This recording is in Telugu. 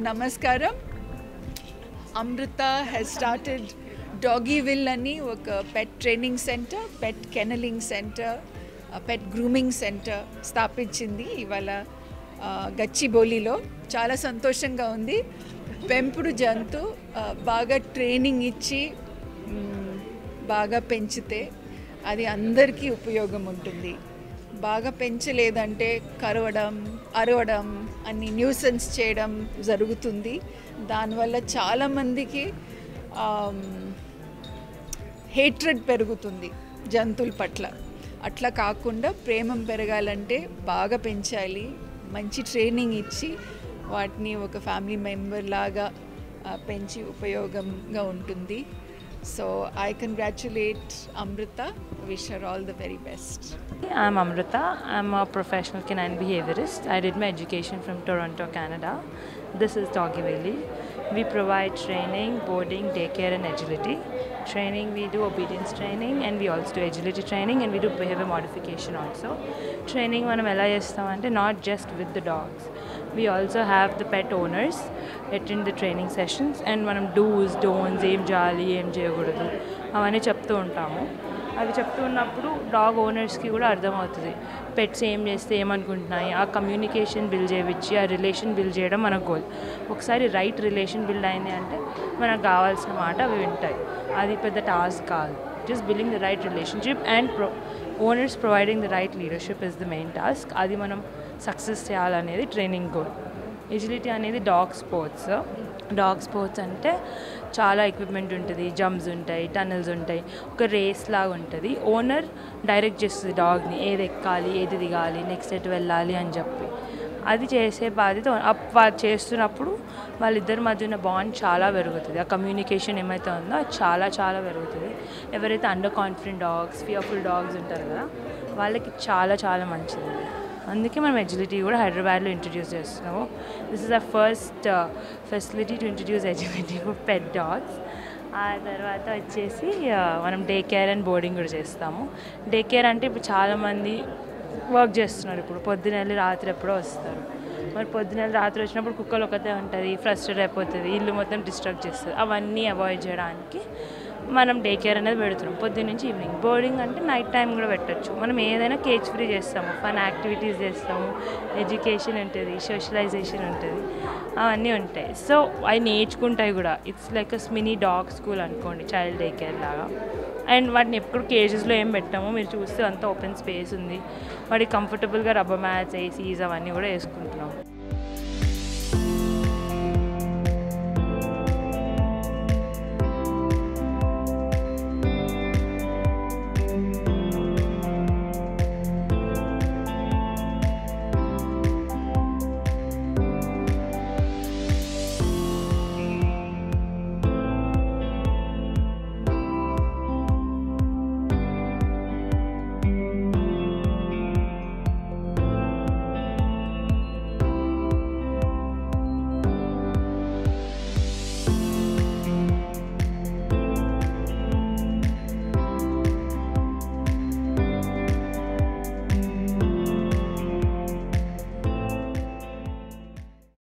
నమస్కారం Amrita has started Doggyville అని ఒక pet training centre pet kennelling centre pet grooming centre స్థాపించింది ఇవాళ ఆ, గచ్చిబౌలిలో చాలా సంతోషంగా ఉంది పెంపుడు జంతు ఆ, బాగా ట్రైనింగ్ ఇచ్చి మ్, బాగా పెంచితే అది అందరికీ ఉపయోగం ఉంటుంది బాగా పెంచలేదంటే కరవడం అరవడం అన్ని న్యూసెన్స్ చేయడం జరుగుతుంది దానివల్ల చాలామందికి హేట్రెడ్ పెరుగుతుంది జంతువుల పట్ల అట్లా కాకుండా ప్రేమ పెరగాలంటే బాగా పెంచాలి మంచి ట్రైనింగ్ ఇచ్చి వాటిని ఒక ఫ్యామిలీ మెంబర్ లాగా ఆ, పెంచి ఉపయోగంగా ఉంటుంది so I congratulate Amrita wish her all the very best I'm Amrita. I'm a professional canine behaviorist. I did my education from Toronto, Canada. This is Doggy Valley. We provide training, boarding, daycare, and agility. Training, we do obedience training, and we also do agility training, and we do behavior modification also. Training, మనం ఎలా చేస్తామంటే not just with the dogs we also have the pet owners attend the training sessions and మనం డూస్ డోన్స్ ఏం చేయాలి ఏం చేయకూడదు అవన్నీ చెప్తూ ఉంటాము అవి చెప్తూ ఉన్నప్పుడు డాగ్ ఓనర్స్కి కూడా అర్థమవుతుంది పెట్స్ ఏం చేస్తే ఏమనుకుంటున్నాయి ఆ కమ్యూనికేషన్ బిల్డ్ చేయించి ఆ రిలేషన్ బిల్డ్ చేయడం మన గోల్ ఒకసారి రైట్ రిలేషన్ బిల్డ్ అయింది అంటే మనకు కావాల్సిన మాట అవి వింటాయి అది పెద్ద టాస్క్ కాదు just building the right relationship and pro owners providing the right leadership is the main task అది మనం సక్సెస్ చేయాలనేది ట్రైనింగ్ గోల్ ఎజిలిటీ అనేది డాగ్ స్పోర్ట్స్ డాగ్ స్పోర్ట్స్ అంటే చాలా ఎక్విప్మెంట్ ఉంటుంది జంప్స్ ఉంటాయి టనల్స్ ఉంటాయి ఒక రేస్ లాగా ఉంటుంది ఓనర్ డైరెక్ట్ చేస్తుంది డాగ్ని ఏది ఎక్కాలి ఏది దిగాలి నెక్స్ట్ ఎటు వెళ్ళాలి అని చెప్పి అది చేసే బాధ్యత అప్ వాళ్ళు చేస్తున్నప్పుడు వాళ్ళిద్దరి మధ్య ఉన్న బాండ్ చాలా పెరుగుతుంది ఆ కమ్యూనికేషన్ ఏమైతే ఉందో అది చాలా చాలా పెరుగుతుంది ఎవరైతే under confident dogs fearful dogs ఉంటారు కదా వాళ్ళకి చాలా చాలా మంచిది ఇది. అందుకే మనం ఎజిలిటీ కూడా హైదరాబాద్లో ఇంట్రడ్యూస్ చేస్తున్నాము this is the first facility to introduce agility for pet dogs ఆ తర్వాత వచ్చేసి ఆ, మనం డే కేర్ అండ్ బోర్డింగ్ కూడా చేస్తాము డే కేర్ అంటే ఇప్పుడు చాలామంది వర్క్ చేస్తున్నారు ఇప్పుడు పొద్దున వెళ్ళి రాత్రి ఎప్పుడో వస్తారు మరి పొద్దున వెళ్ళి రాత్రి వచ్చినప్పుడు కుక్కలు ఒకతే ఉంటుంది ఫ్రస్ట్రేట్ అయిపోతుంది ఇల్లు మొత్తం డిస్ట్రాక్ట్ చేస్తుంది అవన్నీ అవాయిడ్ చేయడానికి మనం డే కేర్ అనేది పెడుతున్నాం పొద్దున్న నుంచి ఈవినింగ్ బోర్డింగ్ అంటే నైట్ టైం కూడా పెట్టచ్చు మనం ఏదైనా కేజ్ ఫ్రీ చేస్తాము ఫన్ యాక్టివిటీస్ చేస్తాము ఎడ్యుకేషన్ ఉంటుంది సోషలైజేషన్ ఉంటుంది అవన్నీ ఉంటాయి సో అవి నేర్చుకుంటాయి కూడా it's like a mini dog school అనుకోండి చైల్డ్ డే కేర్ లాగా అండ్ వాటిని ఎప్పుడు కేజెస్లో ఏం పెట్టామో మీరు చూస్తే అంతా ఓపెన్ స్పేస్ ఉంది వాటికి కంఫర్టబుల్గా రబ్బర్ మ్యాట్స్ ఏసీస్ అవన్నీ కూడా వేసుకుంటున్నాం